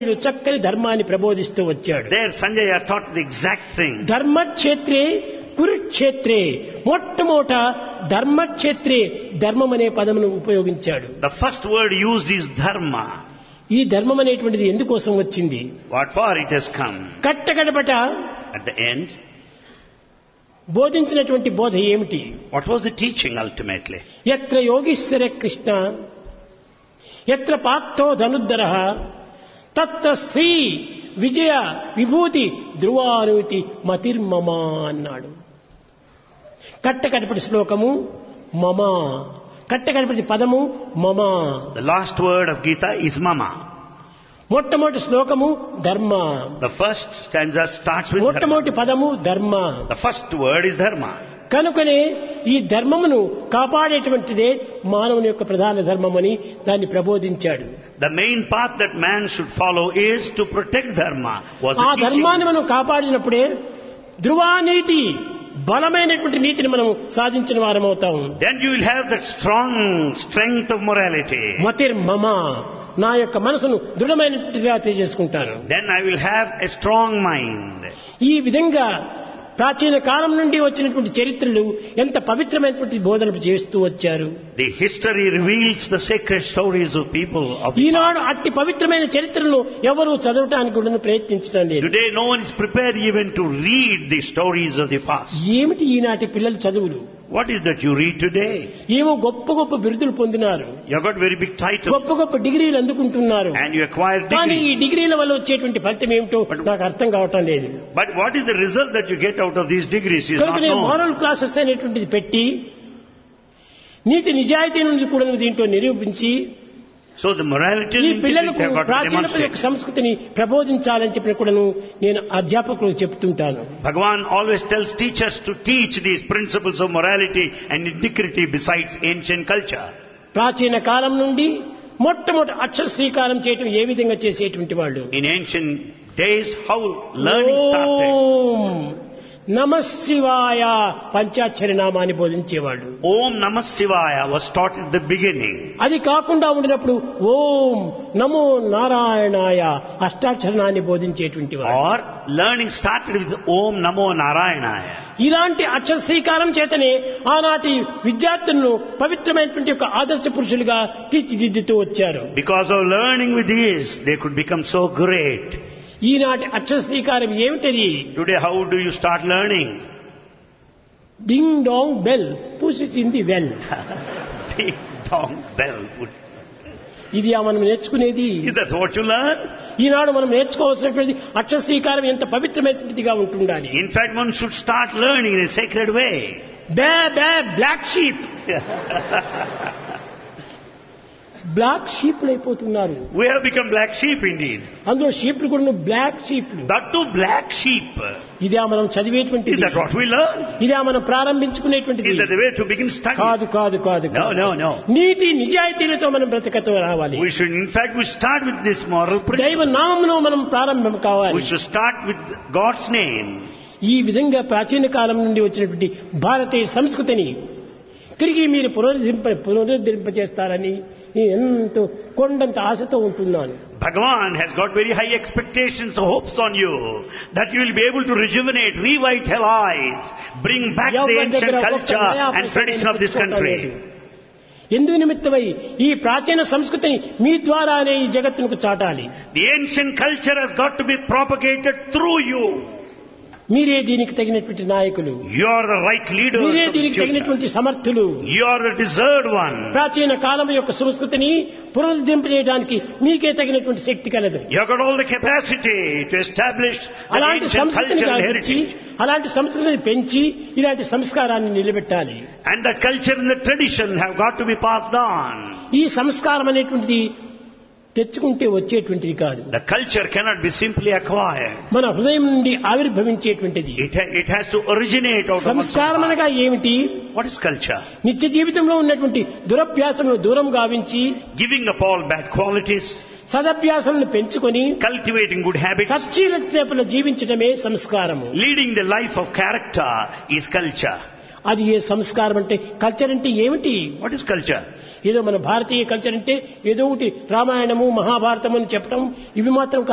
వీడు చక్కని ధర్మాన్ని ప్రబోధిస్తూ వచ్చాడు There Sanjaya taught the exact thing. ధర్మక్షేత్రే కురుక్షేత్రే మొట్టమొదట ధర్మక్షేత్రే ధర్మం అనే పదమును ఉపయోగించాడు The first word used is dharma. ఈ ధర్మం అనేటువంటిది ఎందుకోసం వచ్చింది What for it has come. కట్టకడపట At the end, బోధించినటువంటి బోధ ఏమిటి what was the teaching ultimately? ఎత్ర యోగీశ్వర కృష్ణ ఎత్ర పార్థో ధనుద్ధర తత్ర శ్రీ విజయ విభూతి ధ్రువానుతి మతిర్మమ అన్నాడు కట్టకడపటి శ్లోకము మమ కట్టకడపటి పదము మమ The last word of Gita is mama. మొట్టమొదటి శ్లోకము ధర్మ The first stanza starts with dharma. మొట్టమొదటి పదము ధర్మ The first word is dharma. కనుకనే ఈ ధర్మమును కాపాడేటువంటిదే మానవుని యొక్క ప్రధాన ధర్మమని దాన్ని ప్రబోధించాడు The main path that man should follow is to protect dharma. Was ఆ the teaching. ధర్మాన్ని మనం కాపాడినప్పుడే ధృవానీతి బలమైనటువంటి నీతిని మనం సాధించిన వారమవుతాం Then you will have that strong strength of morality. మతిర్ మమ నా యొక్క మనసును దృఢమైనట్టుగా చేసుకుంటాను Then I will have a strong mind. ఈ విధంగా ప్రాచీన కాలం నుండి వచ్చినటువంటి చరిత్రలు ఎంత పవిత్రమైనటువంటి బోధనలు చేస్తూ వచ్చారు The history reveals the sacred stories of people of the ఈనాడు అట్టి పవిత్రమైన చరిత్రను ఎవరు చదవటానికి కూడా ప్రయత్నించడం లేదు Today no one is prepared even to read the stories of the past. ఏమిటి ఈనాటి పిల్లల చదువులు What is that you read today? ఏమో గొప్ప గొప్ప బిరుదులు పొందినారు You have got very big titles గొప్ప గొప్ప డిగ్రీలు అందుకుంటున్నారు and you acquire కానీ ఈ degrees. డిగ్రీల వల్ల వచ్చేటువంటి ఫలితం ఏమిటో నాకు అర్థం కావటం లేదు But what is the result that you get out of these degrees is కనుక not నేను known. మోరల్ క్లాసెస్ అనేటువంటిది పెట్టి నీతి నిజాయితీ నుండి కూడా దీంట్లో నిరూపించి So the morality ఈ and integrity పిల్లలకు have got to ప్రాచీన యొక్క demonstrate. సంస్కృతిని ప్రబోధించాలని చెప్పిన కూడాను నేను అధ్యాపకులకు చెప్తుంటాను Bhagavan always tells teachers to teach these principles of morality and integrity besides ancient culture. ప్రాచీన కాలం నుండి మొట్టమొదటి అక్షర శ్రీకారం చేయటం ఏ విధంగా చేసేటువంటి వాళ్ళు In ancient days, how learning started. ఓం నమ శివాయ పంచాక్షరి నామాన్ని బోధించేవాళ్ళు Om Namah Shivaya was taught at the beginning. అది కాకుండా ఉండినప్పుడు ఓం నమో నారాయణాయ అష్టాక్షరణాన్ని బోధించేటువంటి వాడు Or learning started with Om Namo Narayanaya. ఇలాంటి అక్షర శ్రీకారం చేతనే ఆనాటి విద్యార్థులను పవిత్రమైనటువంటి యొక్క ఆదర్శ పురుషులుగా తీర్చిదిద్దుతూ వచ్చారు Because of learning with this, they could become so great. ఈనాటి అక్షర శ్రీకారం ఏమిటది Today, how do you start learning? Ding dong bell pussy's in the well Ding dong bell. ఇది ఆ మనం నేర్చుకునేది Is that what you learn? ఈనాడు మనం నేర్చుకోవాల్సినటువంటి అక్షర శ్రీకారం ఎంత పవిత్రమైనటువంటిదిగా ఉంటుండాలి In fact, one should start learning in a sacred way. Baa baa black sheep black షీప్లు అయిపోతున్నారు We have become black sheep indeed. అందులో షీప్లు కూడా బ్లాక్ షీప్లు That too black sheep. ఇదే మనం చదివేటువంటిది Is that what we learn? ఇదే మనం ప్రారంభించుకునేటువంటిది Is that the way to begin studies? కాదు కాదు కాదు No, కాదు. no, no. నీతి నిజాయితీలతో మనం బ్రతకతో రావాలి We should, in fact, we start with this moral principle. దైవ నామమును మనం ప్రారంభం We కావాలి should start with God's name. ఈ విధంగా ప్రాచీన కాలం నుండి వచ్చినటువంటి భారతీయ సంస్కృతిని తిరిగి మీరు పునరుద్ధరింప పునరుద్ధరింపజేస్తారని నేను ఎంతో కొండంత ఆశతో ఉంటున్నాను Bhagavan has got very high expectations, hopes on you that you will be able to rejuvenate, revitalize, bring back the ఎవరి ancient దగ్గర ఒక్క culture నయా and Paisa tradition of this తెచ్చుకోవటం లేదు. country. ఎందు నిమిత్తమై ఈ ప్రాచీన సంస్కృతిని మీ ద్వారానే ఈ జగత్తునకు చాటాలి The ancient culture has got to be propagated through you. మీరే దీనికి తగినటువంటి నాయకులు You are the right leaders మీరే of the దీనికి future. తగినటువంటి సమర్థులు You are the deserved one. ప్రాచీన కాలం యొక్క సంస్కృతిని పునరుద్ధరింపజేయడానికి మీకే తగినటువంటి శక్తి కలదు You have got all the capacity to establish the అలాంటి ancient సంస్కృతిని cultural గావించి heritage. అలాంటి సంస్కృతిని పెంచి ఇలాంటి సంస్కారాన్ని నిలబెట్టాలి And the culture and the tradition have got to be passed on. ఈ సంస్కారం అనేటువంటిది తెచ్చుకుంటే వచ్చేటువంటిది కాదు The culture cannot be simply acquired. మన హృదయం నుండి ఆవిర్భవించేటువంటిది It, ha- it has to originate out of one's సంస్కారం heart. అనగా ఏమిటి What is culture? నిత్య జీవితంలో ఉన్నటువంటి దురభ్యాసమును దూరం గావించి Giving up all bad qualities, సదభ్యాసములను పెంచుకొని cultivating good habits, సచ్చీలతేపల జీవించడమే సంస్కారము leading the life of character is culture. అది ఏ సంస్కారం అంటే కల్చర్ అంటే ఏమిటి What is culture? ఏదో మన భారతీయ కల్చర్ అంటే ఏదో ఒకటి రామాయణము మహాభారతము అని చెప్పడం ఇవి మాత్రం